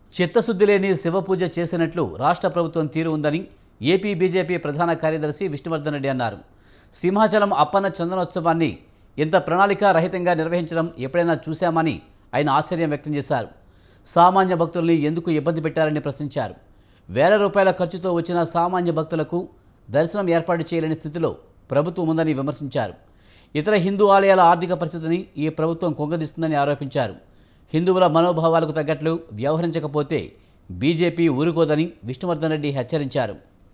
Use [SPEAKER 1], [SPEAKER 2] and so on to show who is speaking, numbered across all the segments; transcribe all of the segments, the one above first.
[SPEAKER 1] చిత్తశుద్ధి లేని శివపూజ చేసినట్లు రాష్ట్ర ప్రభుత్వం తీరు ఉందని ఏపీ బీజేపీ ప్రధాన కార్యదర్శి విష్ణువర్ధన్ రెడ్డి అన్నారు సింహాచలం అప్పన్న చందనోత్సవాన్ని ఇంత ప్రణాళిక రహితంగా నిర్వహించడం ఎప్పుడైనా చూశామని ఆయన ఆశ్చర్యం వ్యక్తం చేశారు సామాన్య భక్తుల్ని ఎందుకు ఇబ్బంది పెట్టారని ప్రశ్నించారు వేల రూపాయల ఖర్చుతో వచ్చిన సామాన్య భక్తులకు దర్శనం ఏర్పాటు చేయలేని స్థితిలో ప్రభుత్వం ఉందని విమర్శించారు ఇతర హిందూ ఆలయాల ఆర్థిక పరిస్థితిని ఈ ప్రభుత్వం కొంగదీస్తుందని ఆరోపించారు హిందువుల మనోభావాలకు తగ్గట్లు వ్యవహరించకపోతే బీజేపీ ఊరుకోదని విష్ణువర్ధన్ రెడ్డి హెచ్చరించారు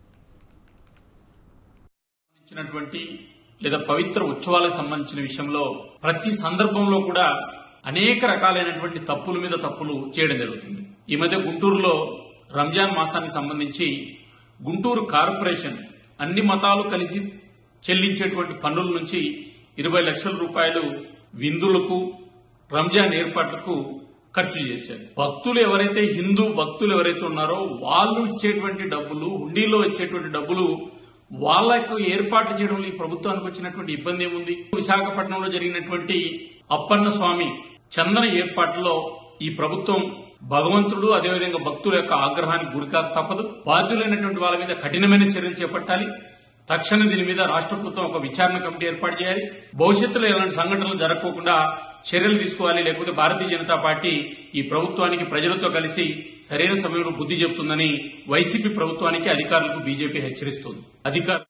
[SPEAKER 2] సంబంధించినటువంటి లేదా పవిత్ర ఉత్సవాలకు సంబంధించిన విషయంలో ప్రతి సందర్భంలో కూడా అనేక రకాలైనటువంటి తప్పుల మీద తప్పులు చేయడం జరుగుతుంది ఈ మధ్య గుంటూరులో రంజాన్ మాసానికి సంబంధించి గుంటూరు కార్పొరేషన్ అన్ని మతాలు కలిసి చెల్లించేటువంటి పన్నుల నుంచి ఇరవై లక్షల రూపాయలు విందులకు రంజాన్ ఏర్పాట్లకు ఖర్చు చేశారు భక్తులు ఎవరైతే హిందూ భక్తులు ఎవరైతే ఉన్నారో వాళ్ళు ఇచ్చేటువంటి డబ్బులు హుండీలో ఇచ్చేటువంటి డబ్బులు వాళ్లకు ఏర్పాట్లు చేయడంలో ఈ ప్రభుత్వానికి వచ్చినటువంటి ఇబ్బంది ఏముంది విశాఖపట్నంలో జరిగినటువంటి అప్పన్న స్వామి చందన ఏర్పాట్లలో ఈ ప్రభుత్వం భగవంతుడు అదేవిధంగా భక్తుల యొక్క ఆగ్రహానికి గురికాక తప్పదు బాధ్యులైనటువంటి వాళ్ళ మీద కఠినమైన చర్యలు చేపట్టాలి తక్షణ దీని మీద రాష్ట్ర ప్రభుత్వం ఒక విచారణ కమిటీ ఏర్పాటు చేయాలి భవిష్యత్తులో ఎలాంటి సంఘటనలు జరగకుండా చర్యలు తీసుకోవాలి లేకపోతే భారతీయ జనతా పార్టీ ఈ ప్రభుత్వానికి ప్రజలతో కలిసి సరైన సమయంలో బుద్ధి చెప్తుందని వైసీపీ ప్రభుత్వానికి అధికారులకు బీజేపీ హెచ్చరిస్తోంది అధికారులు